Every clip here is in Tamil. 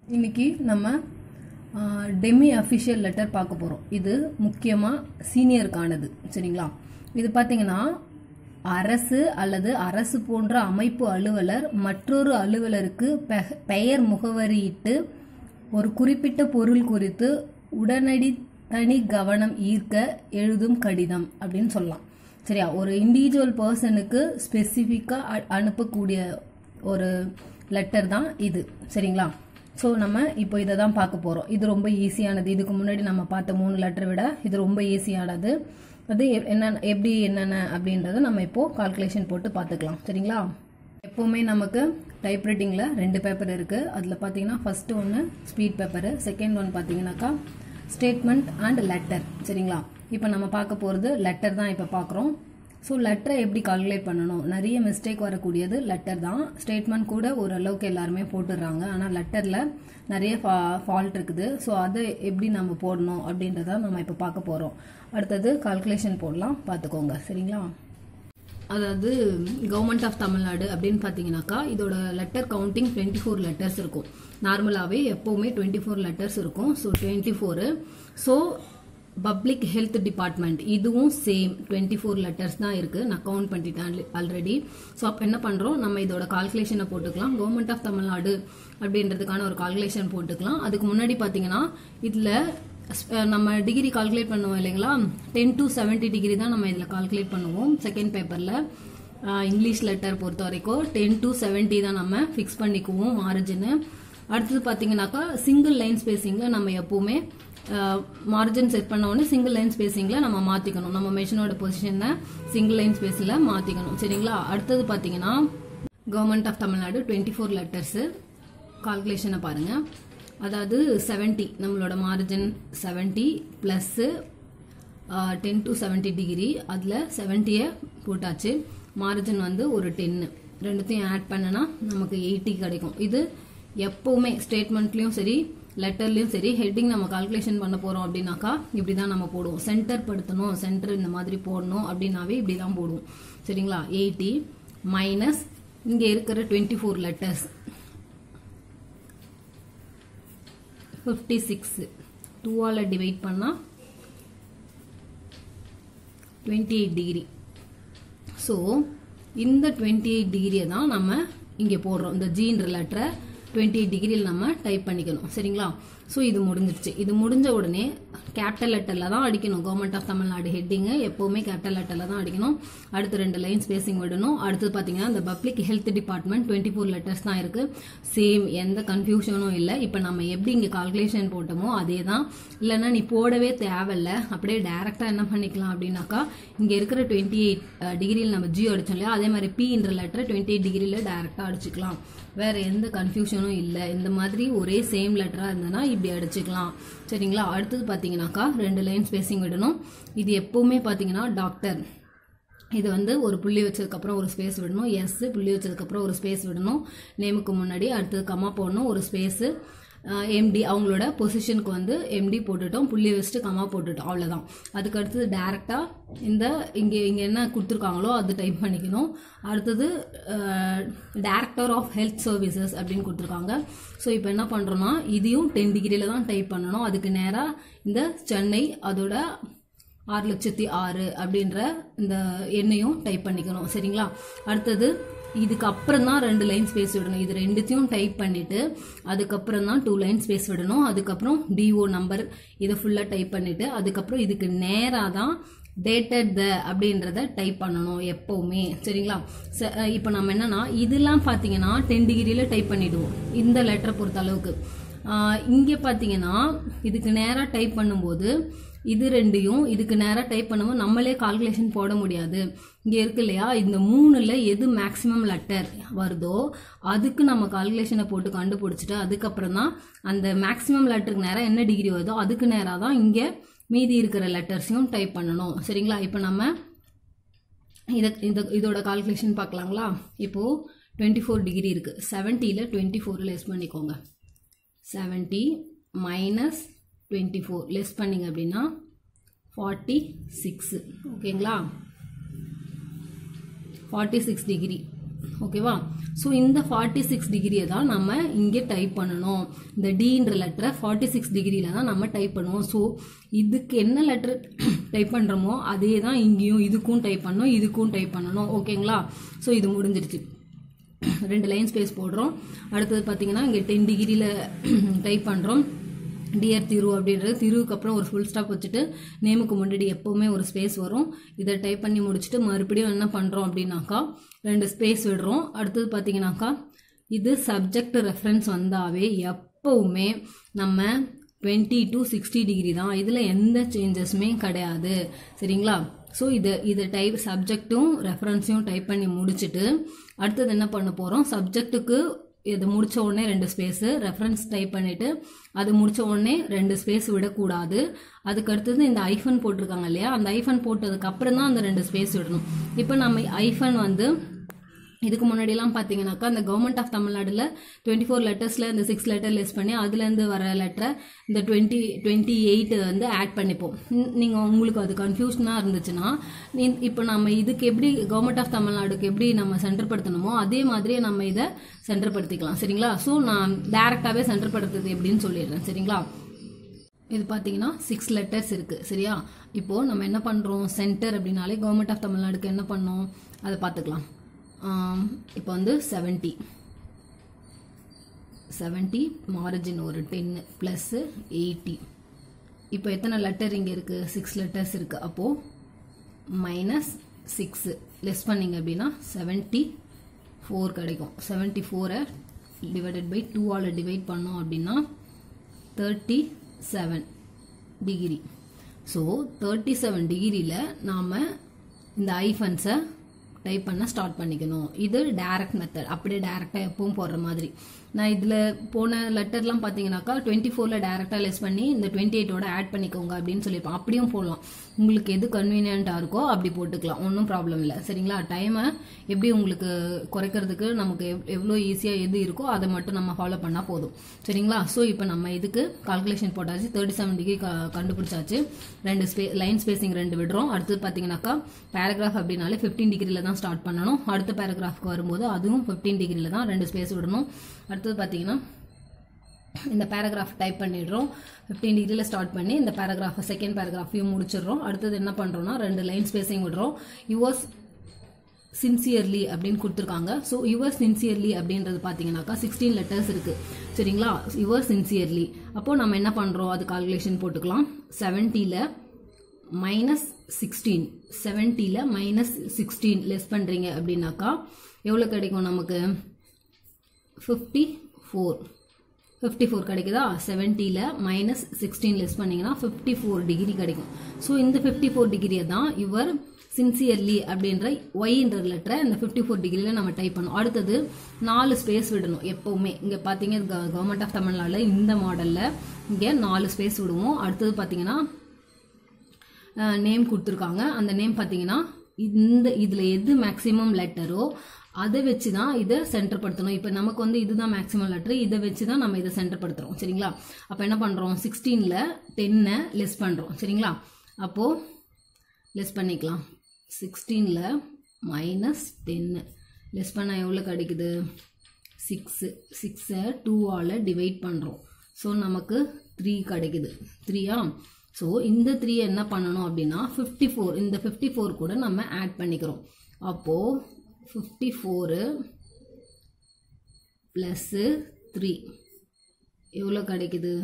இன்னைக்கு நம்ம டெமி அஃபிஷியல் லெட்டர் பார்க்க போகிறோம் இது முக்கியமாக சீனியருக்கானது சரிங்களா இது பார்த்தீங்கன்னா அரசு அல்லது அரசு போன்ற அமைப்பு அலுவலர் மற்றொரு அலுவலருக்கு பெ- பெயர் முகவரியிட்டு ஒரு குறிப்பிட்ட பொருள் குறித்து உடனடி தனி கவனம் ஈர்க்க எழுதும் கடிதம் அப்படின்னு சொல்லலாம் சரியா ஒரு இண்டிவிஜுவல் பர்சனுக்கு ஸ்பெசிஃபிக்காக அனுப்பக்கூடிய ஒரு லெட்டர் தான் இது சரிங்களா ஸோ நம்ம இப்போ இதை தான் பார்க்க போகிறோம் இது ரொம்ப ஈஸியானது இதுக்கு முன்னாடி நம்ம பார்த்த மூணு லெட்டரை விட இது ரொம்ப ஈஸியானது அது எ- என்னென்ன எப்படி என்னென்ன அப்படின்றத நம்ம இப்போ கால்குலேஷன் போட்டு பார்த்துக்கலாம் சரிங்களா எப்போவுமே நமக்கு டைப்ரைட்டிங்கில் ரெண்டு பேப்பர் இருக்குது அதில் பார்த்தீங்கன்னா ஃபஸ்ட்டு ஒன்று ஸ்பீட் பேப்பரு செகண்ட் ஒன் பார்த்தீங்கன்னாக்கா ஸ்டேட்மெண்ட் அண்ட் லெட்டர் சரிங்களா இப்போ நம்ம பார்க்க போகிறது லெட்டர் தான் இப்போ பார்க்குறோம் ஸோ லெட்டரை எப்படி கால்குலேட் பண்ணணும் நிறைய மிஸ்டேக் வரக்கூடியது லெட்டர் தான் ஸ்டேட்மெண்ட் கூட ஓரளவுக்கு எல்லாருமே போட்டுடுறாங்க ஆனால் லெட்டரில் நிறைய ஃபா ஃபால்ட் இருக்குது ஸோ அதை எப்படி நம்ம போடணும் அப்படின்றத நம்ம இப்போ பார்க்க போகிறோம் அடுத்தது கால்குலேஷன் போடலாம் பார்த்துக்கோங்க சரிங்களா அதாவது கவர்மெண்ட் ஆஃப் தமிழ்நாடு அப்படின்னு பார்த்தீங்கன்னாக்கா இதோட letter counting twenty four letters இருக்கும் நார்மலாகவே எப்போவுமே டுவெண்ட்டி ஃபோர் லெட்டர்ஸ் இருக்கும் so twenty four so public health department இதுவும் சேம் டுவெண்ட்டி ஃபோர் லெட்டர்ஸ் தான் இருக்குது நான் கவுண்ட் பண்ணிட்டேன் ஆல்ரெடி ஸோ அப்போ என்ன பண்ணுறோம் நம்ம இதோட கால்குலேஷனை போட்டுக்கலாம் கவர்மெண்ட் ஆஃப் தமிழ்நாடு அப்படின்றதுக்கான ஒரு கால்குலேஷன் போட்டுக்கலாம் அதுக்கு முன்னாடி பார்த்தீங்கன்னா இதில் அஹ் நம்ம டிகிரி கால்குலேட் பண்ணுவோம் இல்லைங்களா டென் டு செவன்ட்டி டிகிரி தான் நம்ம இதில் கால்குலேட் பண்ணுவோம் செகண்ட் பேப்பரில் இங்கிலீஷ் லெட்டர் பொறுத்த வரைக்கும் டென் டு செவன்ட்டி தான் நம்ம ஃபிக்ஸ் பண்ணிக்குவோம் மார்ஜின் அடுத்தது பார்த்தீங்கன்னாக்கா சிங்கிள் லைன் ஸ்பேசிங்கில் நம்ம எப்போவுமே மார்ஜின் செட் பண்ண உடனே சிங்கிள் லைன் ஸ்பேசிங்கில் நம்ம மாற்றிக்கணும் நம்ம மெஷினோட பொசிஷனை சிங்கிள் லைன் ஸ்பேஸில் மாற்றிக்கணும் சரிங்களா அடுத்தது பார்த்தீங்கன்னா government of Tamil Nadu twenty four letters கால்குலேஷனை பாருங்கள் அதாவது 70 நம்மளோட margin 70 plus ten to seventy degree அதில் செவன்ட்டியை போட்டாச்சு மார்ஜின் வந்து ஒரு டென்னு ரெண்டுத்தையும் ஆட் பண்ணனா நமக்கு எயிட்டி கிடைக்கும் இது எப்போவுமே ஸ்டேட்மெண்ட்லேயும் சரி லெட்டர்லேயும் சரி ஹெட்டிங் நம்ம கால்குலேஷன் பண்ண போகிறோம் அப்படின்னாக்கா இப்படி தான் நம்ம போடுவோம் சென்டர் படுத்தணும் சென்டர் இந்த மாதிரி போடணும் அப்படின்னாவே இப்படி தான் போடுவோம் சரிங்களா எயிட்டி மைனஸ் இங்கே இருக்கிற twenty four letters fifty six டூவால் டிவைட் பண்ணால் டுவெண்ட்டி எயிட் டிகிரி ஸோ இந்த டுவெண்ட்டி எயிட் டிகிரியை தான் நம்ம இங்கே போடுறோம் இந்த ஜீன்ற லெட்டரை டுவெண்ட்டி எயிட் டிகிரியில் நம்ம டைப் பண்ணிக்கணும் சரிங்களா ஸோ இது முடிஞ்சிருச்சு இது முடிஞ்ச உடனே கேபிட்டல் லெட்டரில் தான் அடிக்கணும் கவர்மெண்ட் ஆஃப் தமிழ்நாடு ஹெட்டிங்கு எப்போவுமே கேபிட்டல் லெட்டரில் தான் அடிக்கணும் அடுத்து ரெண்டு லைன் ஸ்பேசிங் விடணும் அடுத்தது பார்த்தீங்கன்னா இந்த public health department twenty four letters தான் இருக்குது சேம் எந்த கன்ஃபியூஷனும் இல்லை இப்போ நம்ம எப்படி இங்கே கால்குலேஷன் போட்டோமோ அதே தான் இல்லைன்னா நீ போடவே தேவையில்ல அப்படியே டேரெக்டாக என்ன பண்ணிக்கலாம் அப்படின்னாக்கா இங்கே இருக்கிற டுவெண்ட்டி எயிட் டிகிரியில் நம்ம ஜியோ அடிச்சோம் இல்லையா அதே மாதிரி பின்ற லெட்டரை டுவெண்ட்டி எயிட் டிகிரியில் டேரெக்டாக அடிச்சுக்கலாம் வேற எந்த கன்ஃபியூஷனும் இல்லை இந்த மாதிரி ஒரே சேம் லெட்டராக இருந்ததுன்னா இப்படி அடிச்சுக்கலாம் சரிங்களா அடுத்தது பார்த்தீங்கன்னாக்கா ரெண்டு லைன் ஸ்பேசிங் விடணும் இது எப்பவுமே பார்த்தீங்கன்னா டாக்டர் இது வந்து ஒரு புள்ளி வச்சதுக்கப்புறம் ஒரு ஸ்பேஸ் விடணும் எஸ் புள்ளி வச்சதுக்கப்புறம் ஒரு ஸ்பேஸ் விடணும் நேமுக்கு முன்னாடி அடுத்தது கம்மா போடணும் ஒரு ஸ்பேஸு எம்டி அவங்களோட பொசிஷனுக்கு வந்து எம்டி போட்டுட்டோம் புள்ளி வச்சுட்டு கம்மா போட்டுட்டோம் அவ்வளோதான் அதுக்கு அடுத்தது டேரெக்டாக இந்த இங்கே இங்கே என்ன கொடுத்துருக்காங்களோ அது டைப் பண்ணிக்கணும் அடுத்தது டைரக்டர் ஆஃப் ஹெல்த் சர்வீசஸ் அப்படின்னு கொடுத்துருக்காங்க ஸோ இப்போ என்ன பண்ணுறோன்னா இதையும் டென் டிகிரியில் தான் டைப் பண்ணணும் அதுக்கு நேராக இந்த சென்னை அதோட ஆறு லட்சத்தி ஆறு அப்படின்ற இந்த எண்ணையும் டைப் பண்ணிக்கணும் சரிங்களா அடுத்தது இதுக்கு அப்புறம் தான் ரெண்டு லைன் ஸ்பேஸ் விடணும் இது ரெண்டுத்தையும் டைப் பண்ணிட்டு அதுக்கப்புறம் தான் டூ லைன் ஸ்பேஸ் விடணும் அதுக்கப்புறம் டிஓ நம்பர் இதை ஃபுல்லாக டைப் பண்ணிட்டு அதுக்கப்புறம் இதுக்கு நேராக தான் டேட்டட் த அப்படின்றத டைப் பண்ணணும் எப்போவுமே சரிங்களா இப்போ நம்ம என்னன்னா இதெல்லாம் பார்த்தீங்கன்னா டென் டிகிரியில் டைப் பண்ணிடுவோம் இந்த லெட்டரை பொறுத்த அளவுக்கு இங்கே பார்த்தீங்கன்னா இதுக்கு நேராக டைப் பண்ணும்போது இது ரெண்டையும் இதுக்கு நேராக டைப் பண்ணும்போது நம்மளே கால்குலேஷன் போட முடியாது இங்கே இருக்கு இல்லையா இந்த மூணில் எது மேக்ஸிமம் லெட்டர் வருதோ அதுக்கு நம்ம கால்குலேஷனை போட்டு கண்டுபிடிச்சிட்டு அதுக்கப்புறம் தான் அந்த மேக்ஸிமம் லெட்டருக்கு நேராக என்ன டிகிரி வருதோ அதுக்கு நேராக தான் இங்கே மீதி இருக்கிற லெட்டர்ஸையும் டைப் பண்ணணும் சரிங்களா இப்போ நம்ம இதை இந்த இதோட கால்குலேஷன் பார்க்கலாங்களா இப்போது டுவெண்ட்டி ஃபோர் டிகிரி இருக்குது செவன்ட்டியில் டுவெண்ட்டி ஃபோர் லெஸ் பண்ணிக்கோங்க seventy minus twenty four less பண்ணிங்க அப்படின்னா ஃபார்ட்டி சிக்ஸு ஓகேங்களா ஃபார்ட்டி சிக்ஸ் டிகிரி ஓகேவா ஸோ இந்த ஃபார்ட்டி சிக்ஸ் டிகிரியை தான் நம்ம இங்கே டைப் பண்ணணும் இந்த டீன்ற லெட்டரை ஃபார்ட்டி சிக்ஸ் டிகிரியில் தான் நம்ம டைப் பண்ணுவோம் ஸோ இதுக்கு என்ன லெட்டர் டைப் பண்ணுறோமோ அதே தான் இங்கேயும் இதுக்கும் டைப் பண்ணணும் இதுக்கும் டைப் பண்ணணும் ஓகேங்களா ஸோ இது முடிஞ்சிருச்சு ரெண்டு லைன் ஸ்பேஸ் போடுறோம் அடுத்தது பார்த்தீங்கன்னா இங்கே டென் டிகிரியில் டைப் பண்ணுறோம் டியர் திரு அப்படின்றது திருவுக்கு அப்புறம் ஒரு ஃபுல் ஸ்டாப் வச்சுட்டு நேமுக்கு முன்னாடி எப்போவுமே ஒரு ஸ்பேஸ் வரும் இதை டைப் பண்ணி முடிச்சுட்டு மறுபடியும் என்ன பண்ணுறோம் அப்படின்னாக்கா ரெண்டு ஸ்பேஸ் விடுறோம் அடுத்தது பார்த்தீங்கன்னாக்கா இது சப்ஜெக்ட் ரெஃபரன்ஸ் வந்தாவே எப்போவுமே நம்ம டுவெண்ட்டி டு சிக்ஸ்டி டிகிரி தான் இதில் எந்த சேஞ்சஸுமே கிடையாது சரிங்களா ஸோ இதை இதை டைப் சப்ஜெக்ட்டும் ரெஃபரன்ஸையும் டைப் பண்ணி முடிச்சுட்டு அடுத்தது என்ன பண்ண போகிறோம் சப்ஜெக்ட்டுக்கு இது முடிச்ச உடனே ரெண்டு ஸ்பேஸு ரெஃபரன்ஸ் டைப் பண்ணிவிட்டு அது முடிச்ச உடனே ரெண்டு ஸ்பேஸ் விடக்கூடாது அதுக்கு அடுத்தது இந்த ஐஃபன் போட்டிருக்காங்க இல்லையா அந்த ஐஃபன் போட்டதுக்கு அப்புறம் தான் அந்த ரெண்டு ஸ்பேஸ் விடணும் இப்போ நம்ம ஐஃபன் வந்து இதுக்கு முன்னாடிலாம் பார்த்தீங்கன்னாக்கா அந்த கவர்மெண்ட் ஆஃப் தமிழ்நாடுல டுவெண்ட்டி ஃபோர் லெட்டர்ஸில் இந்த சிக்ஸ் லெட்டர் லெஸ் பண்ணி அதுலேருந்து வர லெட்டரை இந்த டுவெண்ட்டி டுவெண்ட்டி எயிட் வந்து ஆட் பண்ணிப்போம் நீங்கள் உங்களுக்கு அது கன்ஃபியூஷனாக இருந்துச்சுன்னா நீ இப்போ நம்ம இதுக்கு எப்படி கவர்மெண்ட் ஆஃப் தமிழ்நாடுக்கு எப்படி நம்ம சென்டர் படுத்தணுமோ அதே மாதிரியே நம்ம இதை சென்டர் படுத்திக்கலாம் சரிங்களா ஸோ நான் டேரெக்டாகவே சென்டர் படுத்துறது எப்படின்னு சொல்லிடுறேன் சரிங்களா இது பார்த்தீங்கன்னா சிக்ஸ் லெட்டர்ஸ் இருக்குது சரியா இப்போது நம்ம என்ன பண்ணுறோம் சென்டர் அப்படின்னாலே கவர்மெண்ட் ஆஃப் தமிழ்நாடுக்கு என்ன பண்ணோம் அதை பார்த்துக்கலாம் இப்போ வந்து செவன்ட்டி செவன்ட்டி மார்ஜின் ஒரு டென்னு ப்ளஸ்ஸு எயிட்டி இப்போ எத்தனை லெட்டர் இங்கே இருக்குது சிக்ஸ் லெட்டர்ஸ் இருக்குது அப்போது மைனஸ் சிக்ஸு லெஸ் பண்ணிங்க அப்படின்னா செவன்ட்டி ஃபோர் கிடைக்கும் செவன்ட்டி ஃபோரை டிவைடட் பை டூவால் டிவைட் பண்ணோம் அப்படின்னா thirty seven degree so thirty seven டிகிரியில் நாம் இந்த ஐஃபன்ஸை டைப் பண்ண ஸ்டார்ட் பண்ணிக்கணும் இது டைரக்ட் மெத்தட் அப்படியே டேரெக்டாக எப்பவும் போடுற மாதிரி நான் இதில் போன லெட்டர்லாம் பார்த்தீங்கன்னாக்கா டுவெண்ட்டி ஃபோரில் டேரெக்டாக லெஸ் பண்ணி இந்த டுவெண்ட்டி எயிட்டோட ஆட் பண்ணிக்கோங்க அப்படின்னு சொல்லியிருப்போம் அப்படியும் போடலாம் உங்களுக்கு எது கன்வீனியண்ட்டாக இருக்கோ அப்படி போட்டுக்கலாம் ஒன்றும் ப்ராப்ளம் இல்லை சரிங்களா டைமை எப்படி உங்களுக்கு குறைக்கிறதுக்கு நமக்கு எவ் எவ்வளோ ஈஸியாக எது இருக்கோ அதை மட்டும் நம்ம ஃபாலோ பண்ணால் போதும் சரிங்களா ஸோ இப்போ நம்ம இதுக்கு கால்குலேஷன் போட்டாச்சு தேர்ட்டி செவன் டிகிரி கண்டுபிடிச்சாச்சு ரெண்டு ஸ்பே லைன் ஸ்பேசிங் ரெண்டு விடுறோம் அடுத்தது பார்த்தீங்கன்னாக்கா பேராகிராஃப் அப்படின்னாலே ஃபிஃப்டீன் டிகிரியில் தான் ஸ்டார்ட் பண்ணணும் அடுத்த பேராகிராஃப்க்கு வரும்போது அதுவும் ஃபிஃப்டீன் டிகிரியில் தான் ரெண்டு ஸ்பேஸ் விடணும் அடுத்தது பார்த்தீங்கன்னா இந்த பேராகிராஃப் டைப் பண்ணிடுறோம் ஃபிஃப்டீன் டிகிரியில் ஸ்டார்ட் பண்ணி இந்த பேராகிராஃபை செகண்ட் பேராகிராஃபையும் முடிச்சிடுறோம் அடுத்தது என்ன பண்ணுறோம்னா ரெண்டு லைன் ஸ்பேஸையும் விடுறோம் யுவர்ஸ் சின்சியர்லி அப்படின்னு கொடுத்துருக்காங்க ஸோ யுவர் சின்சியர்லி அப்படின்றது பார்த்தீங்கன்னாக்கா சிக்ஸ்டீன் லெட்டர்ஸ் இருக்குது சரிங்களா யுவர் சின்சியர்லி அப்போது நம்ம என்ன பண்ணுறோம் அது கால்குலேஷன் போட்டுக்கலாம் செவன்ட்டியில் மைனஸ் சிக்ஸ்டீன் செவன்ட்டியில் மைனஸ் சிக்ஸ்டீன் லெஸ் பண்ணுறீங்க அப்படின்னாக்கா எவ்வளோ கிடைக்கும் நமக்கு ஃபிஃப்டி ஃபோர் ஃபிஃப்டி ஃபோர் கிடைக்குதா செவன்ட்டியில் மைனஸ் சிக்ஸ்டீன் லெஸ் பண்ணிங்கன்னா ஃபிஃப்டி ஃபோர் டிகிரி கிடைக்கும் ஸோ இந்த ஃபிஃப்டி ஃபோர் டிகிரியை தான் இவர் சின்சியர்லி அப்படின்ற ஒய்ன்ற லெட்டரை இந்த ஃபிஃப்டி ஃபோர் டிகிரியில் நம்ம டைப் பண்ணோம் அடுத்தது நாலு ஸ்பேஸ் விடணும் எப்போவுமே இங்கே பார்த்தீங்க கவர்மெண்ட் ஆஃப் தமிழ்நாட்டில் இந்த மாடலில் இங்கே நாலு ஸ்பேஸ் விடுவோம் அடுத்தது பார்த்தீங்கன்னா நேம் கொடுத்துருக்காங்க அந்த நேம் பார்த்தீங்கன்னா இந்த இதில் எது மேக்ஸிமம் லெட்டரோ அதை வச்சு தான் இதை சென்டர் படுத்தணும் இப்போ நமக்கு வந்து இதுதான் மேக்ஸிமம் லெட்டர் இதை வச்சு தான் நம்ம இதை சென்டர் படுத்துகிறோம் சரிங்களா அப்போ என்ன பண்ணுறோம் சிக்ஸ்டீனில் டென்னை லெஸ் பண்ணுறோம் சரிங்களா அப்போது லெஸ் பண்ணிக்கலாம் சிக்ஸ்டீனில் மைனஸ் டென்னு லெஸ் பண்ணால் எவ்வளோ கிடைக்குது சிக்ஸு சிக்ஸை டூவால் டிவைட் பண்ணுறோம் ஸோ நமக்கு த்ரீ கிடைக்குது த்ரீயா ஸோ இந்த த்ரீ என்ன பண்ணணும் அப்படின்னா ஃபிஃப்டி ஃபோர் இந்த ஃபிஃப்டி ஃபோர் கூட நம்ம ஆட் பண்ணிக்கிறோம் அப்போது ஃபிஃப்டி ஃபோரு ப்ளஸ்ஸு த்ரீ எவ்வளோ கிடைக்குது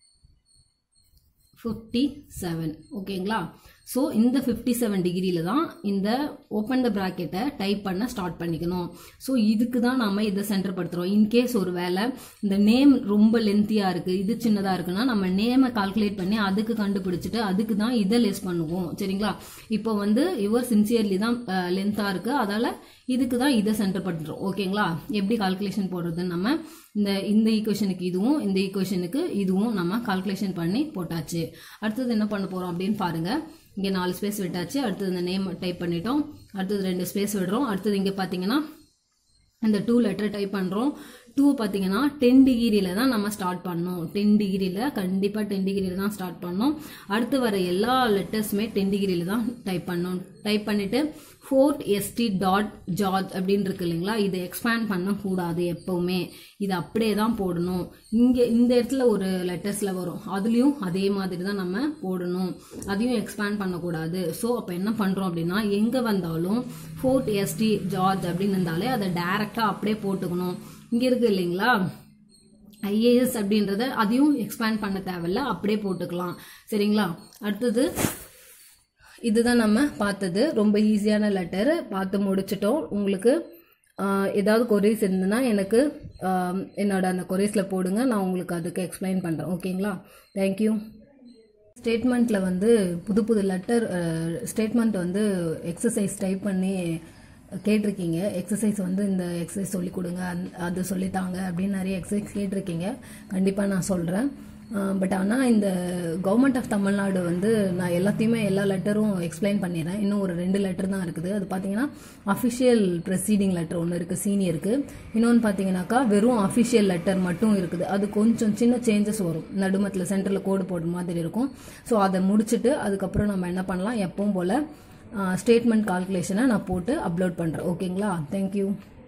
ஃபிஃப்டி செவன் ஓகேங்களா ஸோ இந்த ஃபிஃப்டி செவன் டிகிரியில் தான் இந்த ஓப்பன் த ப்ராக்கெட்டை டைப் பண்ண ஸ்டார்ட் பண்ணிக்கணும் ஸோ இதுக்கு தான் நம்ம இதை சென்டர் படுத்துகிறோம் இன்கேஸ் ஒரு வேலை இந்த நேம் ரொம்ப லென்த்தியாக இருக்குது இது சின்னதாக இருக்குன்னா நம்ம நேமை கால்குலேட் பண்ணி அதுக்கு கண்டுபிடிச்சிட்டு அதுக்கு தான் இதை லெஸ் பண்ணுவோம் சரிங்களா இப்போ வந்து யுவர் சின்சியர்லி தான் லென்த்தாக இருக்குது அதால் இதுக்கு தான் இதை சென்டர் படுத்துகிறோம் ஓகேங்களா எப்படி கால்குலேஷன் போடுறதுன்னு நம்ம இந்த இந்த ஈக்குவேஷனுக்கு இதுவும் இந்த ஈக்குவேஷனுக்கு இதுவும் நம்ம கால்குலேஷன் பண்ணி போட்டாச்சு அடுத்தது என்ன பண்ண போகிறோம் அப்படின்னு பாருங்கள் இங்கே நாலு ஸ்பேஸ் விட்டாச்சு அடுத்தது இந்த நேம் டைப் பண்ணிட்டோம் அடுத்தது ரெண்டு ஸ்பேஸ் விடுறோம் அடுத்தது இங்கே பார்த்தீங்கன்னா இந்த டூ லெட்டர் டைப் பண்ணுறோம் டூ பார்த்தீங்கன்னா டென் டிகிரியில் தான் நம்ம ஸ்டார்ட் பண்ணோம் டென் டிகிரியில் கண்டிப்பாக டென் டிகிரியில் தான் ஸ்டார்ட் பண்ணோம் அடுத்து வர எல்லா லெட்டர்ஸுமே டென் டிகிரியில் தான் டைப் பண்ணோம் டைப் பண்ணிட்டு ஃபோர்ட் எஸ்டி டாட் ஜார்ஜ் அப்படின்னு இருக்கு இல்லைங்களா இதை எக்ஸ்பேண்ட் பண்ணக்கூடாது எப்பவுமே இது அப்படியே தான் போடணும் இங்கே இந்த இடத்துல ஒரு லெட்டர்ஸில் வரும் அதுலேயும் அதே மாதிரி தான் நம்ம போடணும் அதையும் எக்ஸ்பேண்ட் பண்ணக்கூடாது ஸோ அப்போ என்ன பண்ணுறோம் அப்படின்னா எங்கே வந்தாலும் ஃபோர்ட் எஸ்டி ஜார்ஜ் அப்படின்னு இருந்தாலே அதை டைரெக்டாக அப்படியே போட்டுக்கணும் இங்கே இருக்கு இல்லைங்களா ஐஏஎஸ் அப்படின்றத அதையும் எக்ஸ்பேண்ட் பண்ண தேவையில்ல அப்படியே போட்டுக்கலாம் சரிங்களா அடுத்தது இதுதான் நம்ம பார்த்தது ரொம்ப ஈஸியான லெட்டர் பார்த்து முடிச்சிட்டோம் உங்களுக்கு ஆஹ், ஏதாவது கொரீஸ் இருந்ததுன்னா எனக்கு ஆஹ், என்னோட அந்த கொரீஸில் போடுங்க நான் உங்களுக்கு அதுக்கு எக்ஸ்பிளைன் பண்ணுறேன் ஓகேங்களா தேங்க்யூ ஸ்டேட்மெண்ட்டில் வந்து புது புது லெட்டர் ஸ்டேட்மெண்ட் வந்து எக்ஸசைஸ் டைப் பண்ணி கேட்டிருக்கீங்க எக்ஸசைஸ் வந்து இந்த எக்ஸசைஸ் சொல்லி கொடுங்க அந்த- அது சொல்லித்தாங்க அப்படின்னு நிறைய எக்ஸசைஸ் கேட்டிருக்கீங்க கண்டிப்பாக நான் சொல்கிறேன் பட் ஆனால் இந்த கவர்மெண்ட் ஆஃப் தமிழ்நாடு வந்து நான் எல்லாத்தையுமே எல்லா லெட்டரும் எக்ஸ்பிளைன் பண்ணிடுறேன் இன்னும் ஒரு ரெண்டு லெட்டர் தான் இருக்குது அது பார்த்தீங்கன்னா அஃபிஷியல் ப்ரெசீடிங் லெட்டர் ஒன்று இருக்குது சீனியருக்கு இன்னொன்று பார்த்தீங்கன்னாக்கா வெறும் அஃபிஷியல் லெட்டர் மட்டும் இருக்குது அது கொஞ்சம் சின்ன சேஞ்சஸ் வரும் நடுமத்தில் சென்டரில் கோடு போடுற மாதிரி இருக்கும் ஸோ அதை முடிச்சுட்டு அதுக்கப்புறம் நம்ம என்ன பண்ணலாம் எப்பவும் போல் ஸ்டேட்மெண்ட் கால்குலேஷனை நான் போட்டு அப்லோட் பண்ணுறேன் ஓகேங்களா தேங்க்யூ